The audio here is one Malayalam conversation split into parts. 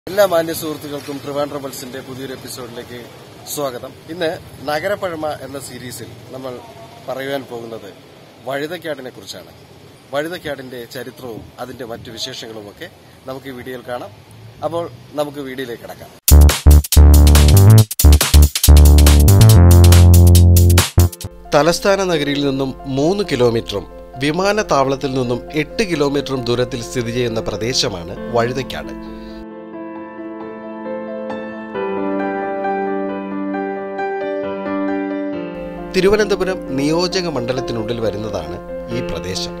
എല്ലാ മാന്യ സുഹൃത്തുക്കൾക്കും ട്രിവാൻഡ്രം പൾസിന്റെ പുതിയൊരു എപ്പിസോഡിലേക്ക് സ്വാഗതം ഇന്ന് നഗരപ്പഴമ എന്ന സീരീസിൽ നമ്മൾ പറയുവാൻ പോകുന്നത് വഴുതക്കാടിനെ കുറിച്ചാണ് വഴുതക്കാടിന്റെ ചരിത്രവും അതിന്റെ മറ്റു വിശേഷങ്ങളുമൊക്കെ നമുക്ക് ഈ വീഡിയോയിൽ കാണാം അപ്പോൾ നമുക്ക് വീഡിയോയിലേക്ക് കിടക്കാം തലസ്ഥാന നഗരിയിൽ നിന്നും മൂന്ന് കിലോമീറ്ററും വിമാനത്താവളത്തിൽ നിന്നും എട്ട് കിലോമീറ്ററും ദൂരത്തിൽ സ്ഥിതി ചെയ്യുന്ന പ്രദേശമാണ് വഴുതക്കാട് തിരുവനന്തപുരം നിയോജക മണ്ഡലത്തിനുള്ളിൽ വരുന്നതാണ് ഈ പ്രദേശം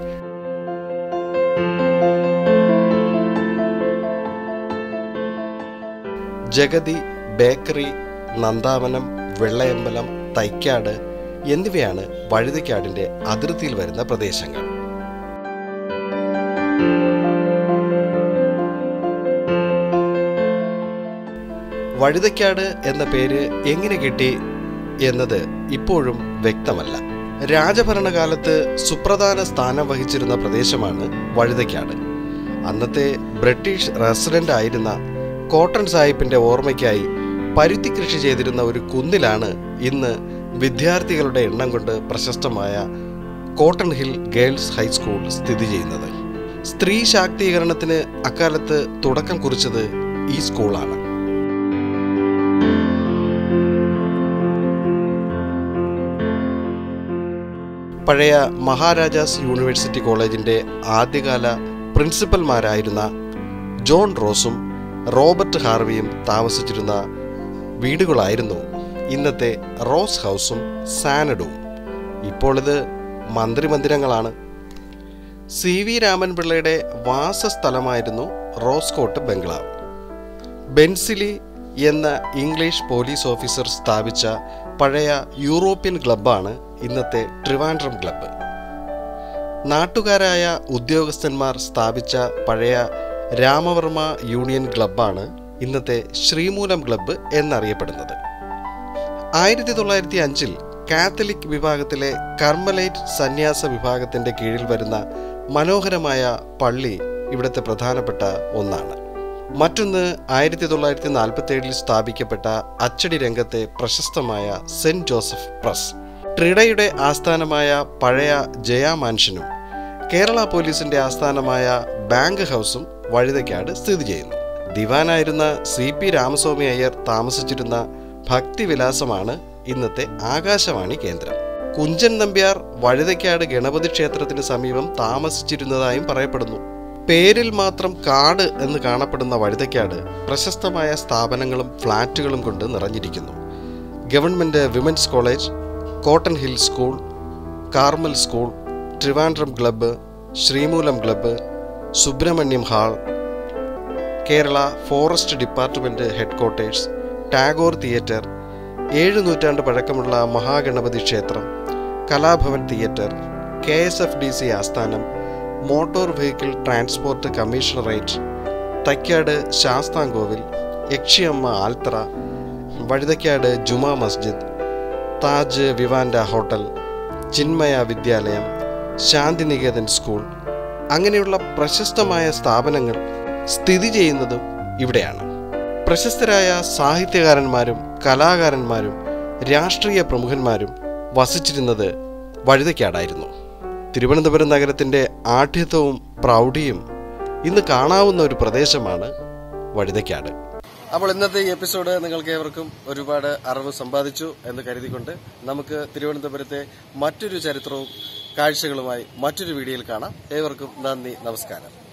ജഗതി ബേക്കറി നന്ദാവനം വെള്ളയമ്പലം തൈക്കാട് എന്നിവയാണ് വഴുതക്കാടിന്റെ അതിർത്തിയിൽ വരുന്ന പ്രദേശങ്ങൾ വഴുതക്കാട് എന്ന പേര് എങ്ങനെ കിട്ടി എന്നത് ഇപ്പോഴും വ്യക്തമല്ല രാജഭരണകാലത്ത് സുപ്രധാന സ്ഥാനം വഹിച്ചിരുന്ന പ്രദേശമാണ് വഴുതക്കാട് അന്നത്തെ ബ്രിട്ടീഷ് റെസിഡന്റ് ആയിരുന്ന കോട്ടൺ സാഹിബിന്റെ ഓർമ്മയ്ക്കായി പരുത്തി കൃഷി ചെയ്തിരുന്ന ഒരു കുന്നിലാണ് ഇന്ന് വിദ്യാർത്ഥികളുടെ എണ്ണം കൊണ്ട് പ്രശസ്തമായ കോട്ടൺ ഹിൽ ഗേൾസ് ഹൈസ്കൂൾ സ്ഥിതി ചെയ്യുന്നത് സ്ത്രീ ശാക്തീകരണത്തിന് അക്കാലത്ത് തുടക്കം കുറിച്ചത് ഈ സ്കൂളാണ് പഴയ മഹാരാജാസ് യൂണിവേഴ്സിറ്റി കോളേജിന്റെ ആദ്യകാല പ്രിൻസിപ്പൽമാരായിരുന്ന ജോൺ റോസും റോബർട്ട് ഹാർവിയും താമസിച്ചിരുന്ന വീടുകളായിരുന്നു ഇന്നത്തെ റോസ് ഹൗസും സാനഡും ഇപ്പോൾ ഇത് മന്ത്രിമന്ദിരങ്ങളാണ് സി വി രാമൻപിള്ളയുടെ വാസസ്ഥലമായിരുന്നു റോസ്കോട്ട് ബംഗ്ലാവ് ബെൻസിലി എന്ന ഇംഗ്ലീഷ് പോലീസ് ഓഫീസർ സ്ഥാപിച്ച പഴയ യൂറോപ്യൻ ക്ലബ്ബാണ് ഇന്നത്തെ ട്രിവാൻഡ്രം ക്ലബ്ബ് നാട്ടുകാരായ ഉദ്യോഗസ്ഥന്മാർ സ്ഥാപിച്ച പഴയ രാമവർമ്മ യൂണിയൻ ക്ലബ്ബാണ് ഇന്നത്തെ ശ്രീമൂലം ക്ലബ്ബ് എന്നറിയപ്പെടുന്നത് ആയിരത്തി തൊള്ളായിരത്തി അഞ്ചിൽ കാത്തലിക് വിഭാഗത്തിലെ കർമ്മലൈറ്റ് സന്യാസ വിഭാഗത്തിന്റെ കീഴിൽ വരുന്ന മനോഹരമായ പള്ളി ഇവിടുത്തെ പ്രധാനപ്പെട്ട ഒന്നാണ് മറ്റൊന്ന് ആയിരത്തി തൊള്ളായിരത്തി നാൽപ്പത്തി ഏഴിൽ സ്ഥാപിക്കപ്പെട്ട അച്ചടി രംഗത്തെ പ്രശസ്തമായ സെന്റ് ജോസഫ് പ്രസ് ട്രിഡയുടെ ആസ്ഥാനമായ പഴയ ജയ മാൻഷനും കേരള പോലീസിന്റെ ആസ്ഥാനമായ ബാങ്ക് ഹൗസും വഴുതയ്ക്കാട് സ്ഥിതി ചെയ്യുന്നു ദിവാനായിരുന്ന സി പി രാമസ്വാമി അയ്യർ താമസിച്ചിരുന്ന ഭക്തിവിലാസമാണ് ഇന്നത്തെ ആകാശവാണി കേന്ദ്രം കുഞ്ചൻ നമ്പ്യാർ വഴുതയ്ക്കാട് ഗണപതി ക്ഷേത്രത്തിന് സമീപം താമസിച്ചിരുന്നതായും പറയപ്പെടുന്നു പേരിൽ മാത്രം കാട് എന്ന് കാണപ്പെടുന്ന വഴുതയ്ക്കാട് പ്രശസ്തമായ സ്ഥാപനങ്ങളും ഫ്ളാറ്റുകളും കൊണ്ട് നിറഞ്ഞിരിക്കുന്നു government women's college Cotton Hill school Carmel school Trivandrum club Sreemoolam club Subramaniam hall Kerala forest department headquarters Tagore theatre ഏഴ് നൂറ്റാണ്ട് പഴക്കമുള്ള മഹാഗണപതി ക്ഷേത്രം Kalabhavan theatre K S F D C ആസ്ഥാനം motor vehicle transport commissionerate Thycaud Sasthamkovil Yakshiyamma Althara Vazhuthacaud ജുമാ മസ്ജിദ് താജ് വിവാൻഡ ഹോട്ടൽ ചിന്മയ വിദ്യാലയം ശാന്തിനികേതൻ സ്കൂൾ അങ്ങനെയുള്ള പ്രശസ്തമായ സ്ഥാപനങ്ങൾ സ്ഥിതി ചെയ്യുന്നതും ഇവിടെയാണ് പ്രശസ്തരായ സാഹിത്യകാരന്മാരും കലാകാരന്മാരും രാഷ്ട്രീയ പ്രമുഖന്മാരും വസിച്ചിരുന്നത് വഴുതയ്ക്കാടായിരുന്നു തിരുവനന്തപുരം നഗരത്തിൻ്റെ ആഠ്യത്വവും പ്രൗഢിയും ഇന്ന് കാണാവുന്ന ഒരു പ്രദേശമാണ് വഴുതയ്ക്കാട് അപ്പോൾ ഇന്നത്തെ ഈ എപ്പിസോഡ് നിങ്ങൾക്ക് ഏവർക്കും ഒരുപാട് അറിവ് സമ്പാദിച്ചു എന്ന് കരുതിക്കൊണ്ട് നമുക്ക് തിരുവനന്തപുരത്തെ മറ്റൊരു ചരിത്രവും കാഴ്ചകളുമായി മറ്റൊരു വീഡിയോയിൽ കാണാം ഏവർക്കും നന്ദി നമസ്കാരം